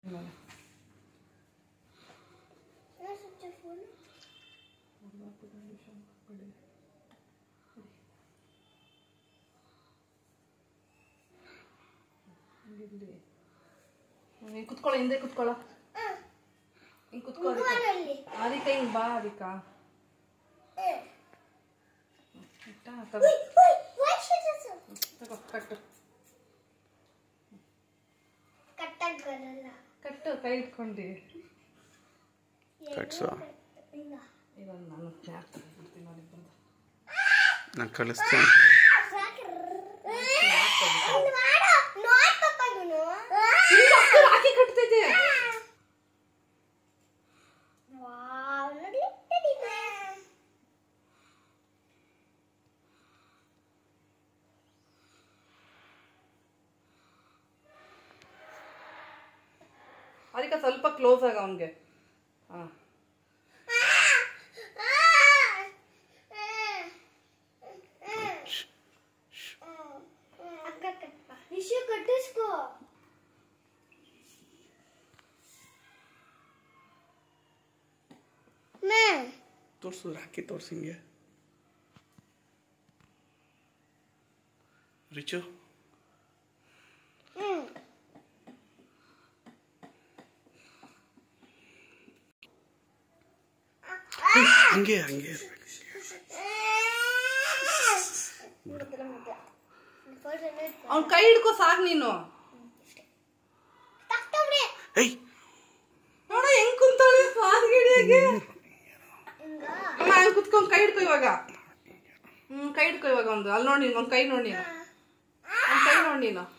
ಹಿಂಗೆ ಕುತ್ಕೊಳ್ಳೋ ಹಿಂದೆ ಕುತ್ಕೊಳ್ಳೋ ಹಿಂಗೆ ಕುತ್ಕೋ ಅದಕ್ಕೆ ಹಿಂಗೆ ಬಾ ಅದಕ್ಕ ತಗೋ ತಗೋ ಕಟ್ಟು ಕಟ್ಟಕ್ ಬರಲ್ಲ ಕಟ್ಟು ಕೈ ಇಟ್ಕೊಂಡು ಕಟ್ಸು ಇದೊಂದು ನಾನು ಸ್ನ್ಯಾಪ್ ತೆಗೆದ್ಬಿಡ್ತೀನಿ ನೋಡಿ ಬಂದು ನಾನು ಕಳಿಸ್ತೀನಿ ರಾಖಿ ಕಟ್ತಿದ್ದೆ ಅದಕ್ಕೆ ಸ್ವಲ್ಪ ಕ್ಲೋಸ್ ಆಗ ಅವನಿಗೆ ಹಾಂ ಇಶ್ಯೂ ಕಟ್ಟಿಸ್ಕೋ ತೋರಿಸು ರಾಕಿ ತೋರ್ಸು ಹಿಂಗೆ ರಿಚು ಹಂಗೆ ಹಂಗೆ ಇರ್ಬೇಕು. ಅವ್ನ ಕೈ ಹಿಡ್ಕೋ ಸಾಕು ನೀನು ಏಯ್ ನೋಡ ಹೆಂಗ್ ಕುಂತಾಳೆ ಹಾಗೆ ಅಮ್ಮ ಹಂಗ್ ಕುತ್ಕೊಂಡ್ ಕೈ ಹಿಡ್ಕೊ ಇವಾಗ ಹ್ಮ್ ಕೈ ಹಿಡ್ಕೊ ಇವಾಗ ಒಂದು ಅಲ್ಲಿ ನೋಡಿ ಒಂದು ಕೈ ನೋಡಿ ನೀನು ಒಂದ್ ಕೈ ನೋಡಿ ನೀನು